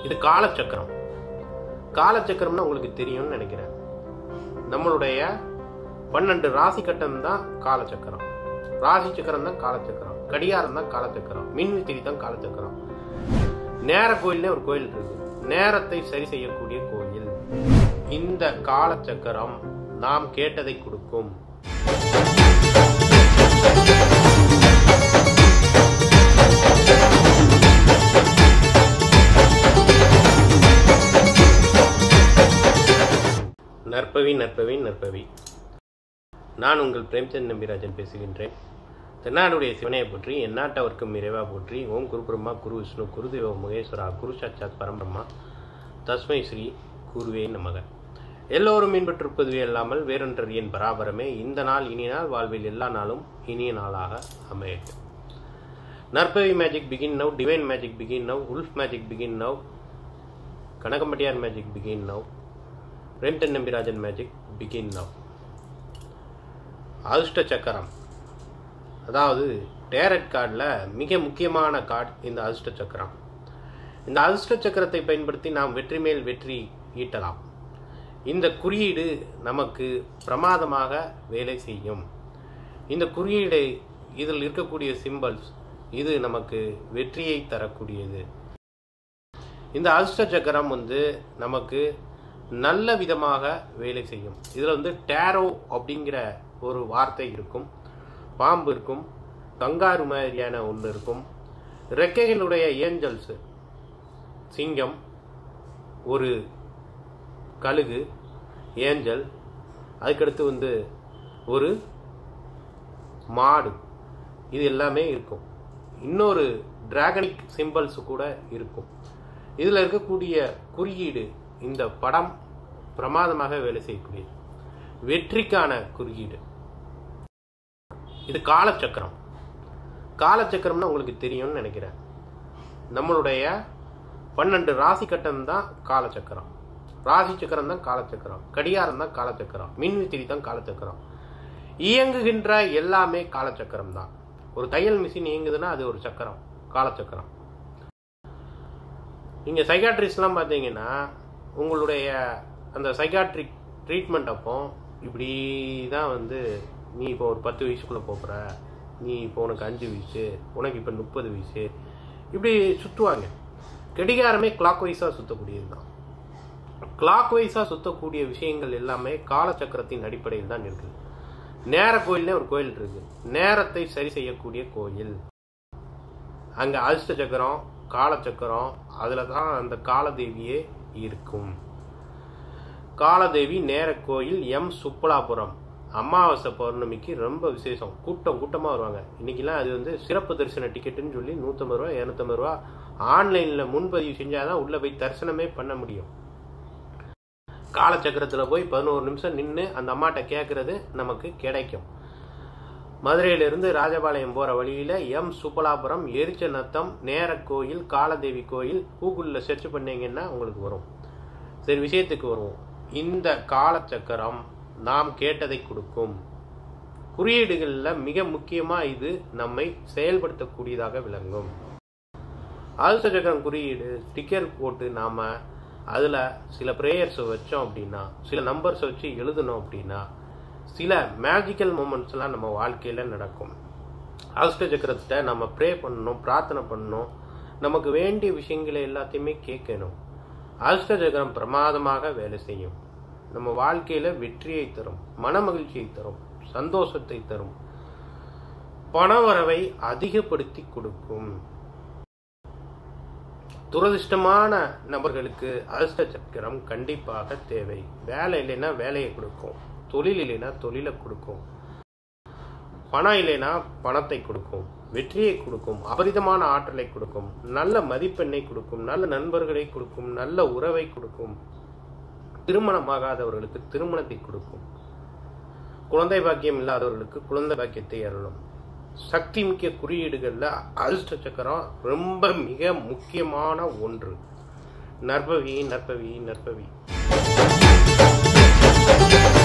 இது காலச்சக்கரம் காலச்சக்கரம்னா உங்களுக்கு தெரியும்னு நினைக்கிறேன் நம்மளுடைய பன்னெண்டு ராசி கட்டம் தான் காலச்சக்கரம் ராசி சக்கரம் தான் காலச்சக்கரம் கடிகாரம் தான் காலச்சக்கரம் மின்வித்திரி தான் காலச்சக்கரம் நேர கோயில்னே ஒரு கோயில் இருக்கு நேரத்தை சரி செய்யக்கூடிய கோயில் இந்த காலச்சக்கரம் நாம் கேட்டதை கொடுக்கும் நற்பவி நற்பவி நற்பவி நான் உங்கள் பிரேம்சந்த் நம்பிராஜன் பேசுகின்றேன் தென்னாடுடைய சிவனையை போற்றி எந்நாட்டவர்க்கும் இறைவா போற்றி ஓம் குரு பிரம்மா குரு விஷ்ணு குருதேவ மகேஸ்வரா குரு சாட்சாத் பரம்பிரம்மா தஸ்மை ஸ்ரீ குருவே நமக எல்லோரும் மீன்பற்றிருப்பதுவே அல்லாமல் வேறொன்றர் என் பராபரமே இந்த நாள் இனிய நாள் வாழ்வில் எல்லா நாளும் இனிய நாளாக அமையட்டும் நற்பவி magic begin now divine magic begin now wolf magic begin now Kanagampattiyar magic begin now Brampton Nambirajan magic begin now அதிர்ஷ்ட சக்கரம் அதாவது டேரட் கார்டில் மிக முக்கியமான கார்டு இந்த அதிர்ஷ்ட சக்கரம் இந்த அதிர்ஷ்ட சக்கரத்தை பயன்படுத்தி நாம் வெற்றி மேல் வெற்றி ஈட்டலாம் இந்த குறியீடு நமக்கு பிரமாதமாக வேலை செய்யும் இந்த குறியீடு இதில் இருக்கக்கூடிய சிம்பல்ஸ் இது நமக்கு வெற்றியை தரக்கூடியது இந்த அதிர்ஷ்ட சக்கரம் வந்து நமக்கு நல்ல விதமாக வேலை செய்யும் இதில் வந்து டேரோ அப்படிங்கிற ஒரு வார்த்தை இருக்கும் பாம்பு இருக்கும் கங்காரு மாதிரியான ஒன்று இருக்கும் ரெக்கைகளுடைய ஏஞ்சல்ஸ் சிங்கம் ஒரு கழுகு ஏஞ்சல் அதுக்கடுத்து வந்து ஒரு மாடு இது எல்லாமே இருக்கும் இன்னொரு டிராகனிக் சிம்பிள்ஸ் கூட இருக்கும் இதில் இருக்கக்கூடிய குறியீடு இந்த படம் பிரமாதமாக வேலை செய்யக்கூடியது வெற்றிக்கான குறியீடு இது காலச்சக்கரம் காலச்சக்கரம்னா உங்களுக்கு தெரியும்னு நினைக்கிறேன் நம்மளுடைய பன்னெண்டு ராசி கட்டம் தான் காலச்சக்கரம் ராசி சக்கரம் தான் காலச்சக்கரம் கடிகாரம் தான் காலச்சக்கரம் மின்வித்திரி தான் காலச்சக்கரம் இயங்குகின்ற எல்லாமே காலச்சக்கரம் தான் ஒரு தையல் மிஷின் இயங்குதுன்னா அது ஒரு சக்கரம் காலச்சக்கரம் நீங்கள் சைக்காட்ரிஸ்ட்லாம் பார்த்தீங்கன்னா உங்களுடைய அந்த சைக்காட்ரிக் ட்ரீட்மெண்ட் அப்போ இப்படி தான் வந்து நீ இப்போ ஒரு பத்து வயசுக்குள்ளே போகிற நீ இப்போ உனக்கு அஞ்சு வயசு உனக்கு இப்போ முப்பது வயசு இப்படி சுற்றுவாங்க கடிகாரமே கிளாக் வைஸாக சுற்றக்கூடியது தான் கிளாக் வைஸாக சுற்றக்கூடிய விஷயங்கள் எல்லாமே காலச்சக்கரத்தின் அடிப்படையில் தான் இருக்குது நேர கோயில்னே ஒரு கோயில் இருக்கு நேரத்தை சரி செய்யக்கூடிய கோயில் அங்கே அதிர்ஷ்ட சக்கரம் காலச்சக்கரம் அதில் தான் அந்த காலதேவியே இருக்கும் காலதேவி நேர கோயில் எம் சுப்பலாபுரம் அமாவாசை பௌர்ணமிக்கு ரொம்ப விசேஷம் கூட்டம் கூட்டமாக வருவாங்க இன்னைக்கெல்லாம் அது வந்து சிறப்பு தரிசன டிக்கெட்டுன்னு சொல்லி நூற்றம்பது ரூபா இரநூத்தம்பது ரூபா ஆன்லைனில் முன்பதிவு செஞ்சால் தான் உள்ளே போய் தரிசனமே பண்ண முடியும் காலச்சக்கரத்தில் போய் பதினோரு நிமிஷம் நின்று அந்த அம்மாட்ட கேட்குறது நமக்கு கிடைக்கும் மதுரையிலிருந்து ராஜபாளையம் போகிற வழியில் எம் சுப்பலாபுரம் எரிச்ச நத்தம் நேர கோயில் காலதேவி கோயில் கூகுளில் சர்ச் பண்ணீங்கன்னா உங்களுக்கு வரும் சரி விஷயத்துக்கு வருவோம் இந்த காலச்சக்கரம் நாம் கேட்டதை கொடுக்கும் குறியீடுகளில் மிக முக்கியமாக இது நம்மை செயல்படுத்தக்கூடியதாக விளங்கும் அதிர்ஷ்ட சக்கரம் குறியீடு ஸ்டிக்கர் போட்டு நாம் அதில் சில ப்ரேயர்ஸை வச்சோம் அப்படின்னா சில நம்பர்ஸை வச்சு எழுதணும் அப்படின்னா சில மேஜிக்கல் மூமெண்ட்ஸ்லாம் நம்ம வாழ்க்கையில் நடக்கும் அதிர்ஷ்ட சக்கரத்தை நம்ம ப்ரே பண்ணணும் பிரார்த்தனை பண்ணணும் நமக்கு வேண்டிய விஷயங்களை எல்லாத்தையுமே கேட்கணும் அதிர்ஷ்ட சக்கரம் பிரமாதமாக வேலை செய்யும் நம்ம வாழ்க்கையில் வெற்றியை தரும் மன மகிழ்ச்சியை தரும் சந்தோஷத்தை தரும் பணவரவை அதிகப்படுத்தி கொடுக்கும் துரதிர்ஷ்டமான நபர்களுக்கு அதிர்ஷ்ட சக்கரம் கண்டிப்பாக தேவை வேலை இல்லைன்னா வேலையை கொடுக்கும் தொழில் இல்லைன்னா தொழிலை கொடுக்கும் பணம் இல்லைன்னா பணத்தை கொடுக்கும் வெற்றியை கொடுக்கும் அபரிதமான ஆற்றலை கொடுக்கும் நல்ல மதிப்பெண்ணை கொடுக்கும் நல்ல நண்பர்களை கொடுக்கும் நல்ல உறவை கொடுக்கும் திருமணமாகாதவர்களுக்கு திருமணத்தை கொடுக்கும் குழந்தை பாக்கியம் இல்லாதவர்களுக்கு குழந்தை பாக்கியத்தை அருளும் சக்தி மிக்க குறியீடுகளில் அதிர்ஷ்ட சக்கரம் ரொம்ப மிக முக்கியமான ஒன்று நற்பவி நற்பவி நற்பவி